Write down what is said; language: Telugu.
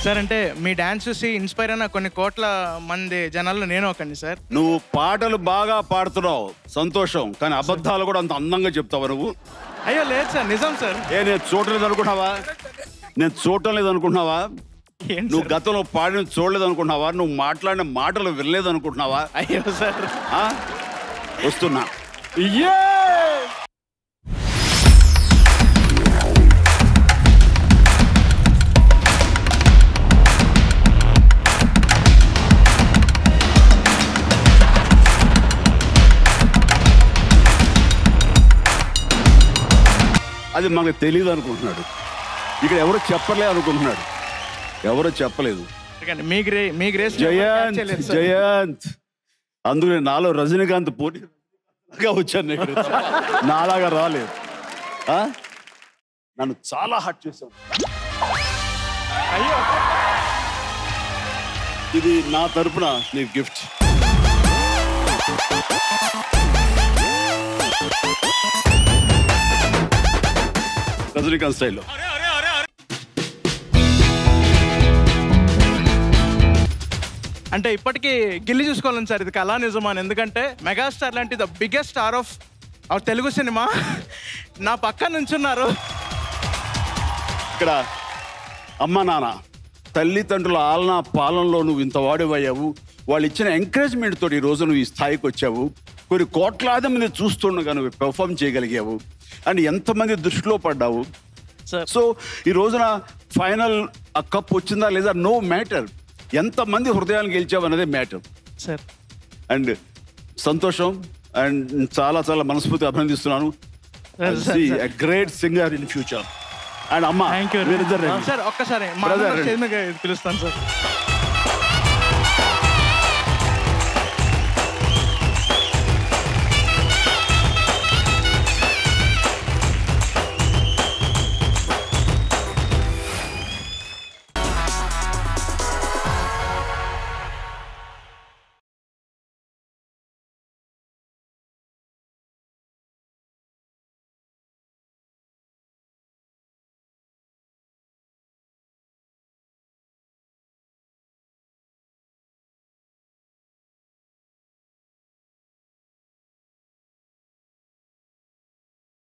సార్ అంటే మీ డాన్స్ చూసి ఇన్స్పైర్ అయిన కొన్ని కోట్ల మంది జనాల్లో నేను ఒకండి సార్ నువ్వు పాటలు బాగా పాడుతున్నావు సంతోషం కానీ అబద్ధాలు కూడా అంత అందంగా చెప్తావు నువ్వు అయ్యో లేదు సార్ నిజం సార్ ఏ నేను చూడలేదు అనుకుంటున్నావా నేను చూడటం లేదు అనుకుంటున్నావా ఏంటి నువ్వు సార్? గతంలో పాడిన చూడలేదు అనుకుంటున్నావా నువ్వు మాట్లాడిన మాటలు వినలేదు అనుకుంటున్నావా అయ్యో సార్ ఆ? వస్తున్నా అది మనకు తెలియదు అనుకుంటున్నాడు ఇక్కడ ఎవరు చెప్పలే అనుకుంటున్నాడు ఎవరు చెప్పలేదు ఎందుకంటే మీ గ్రే మీ గ్రేస్ జయంత్ జయంత్ అందుకనే నాలో రజనీకాంత్ పోటీగా వచ్చాను నేను ఇక్కడ. నాలాగా రాలేదు ఆ? నన్ను చాలా హట్ చేశావు అయ్యో ఇది నా తరపున నీకు గిఫ్ట్ రజనీకాంత్ స్టైల్లో అంటే ఇప్పటికీ గిల్లి చూసుకోవాలని సార్ ఇది కళా నిజమా అని ఎందుకంటే మెగాస్టార్ లాంటి the biggest star of our Telugu cinema నా పక్క నుంచున్నారు ఇక్కడ అమ్మ నాన్న తల్లిదండ్రుల ఆలనా పాలనలో నువ్వు ఇంత వాడివయ్యావు వాళ్ళు ఇచ్చిన ఎంకరేజ్మెంట్ తోటి ఈ రోజు నువ్వు ఈ స్థాయికి వచ్చావు కొన్ని కోట్లాది మంది చూస్తుండగా నువ్వు పెర్ఫామ్ చేయగలిగావు అండ్ ఎంతమంది దృష్టిలో పడ్డావు సార్ సో ఈ రోజున ఫైనల్ ఆ కప్ వచ్చిందా లేదా నో మ్యాటర్ ఎంతమంది హృదయాన్ని గెలిచావు అనేది మ్యాటర్ సార్ అండ్ సంతోషం అండ్ చాలా చాలా మనస్ఫూర్తి అభినందిస్తున్నాను great singer in future and అమ్మ థ్యాంక్ యూ మీరిద్దరు రండి. సార్ ఒక్కసారి మా Brother, అన్న రండి. స్టేజ్ మీద పిలుస్తాను సార్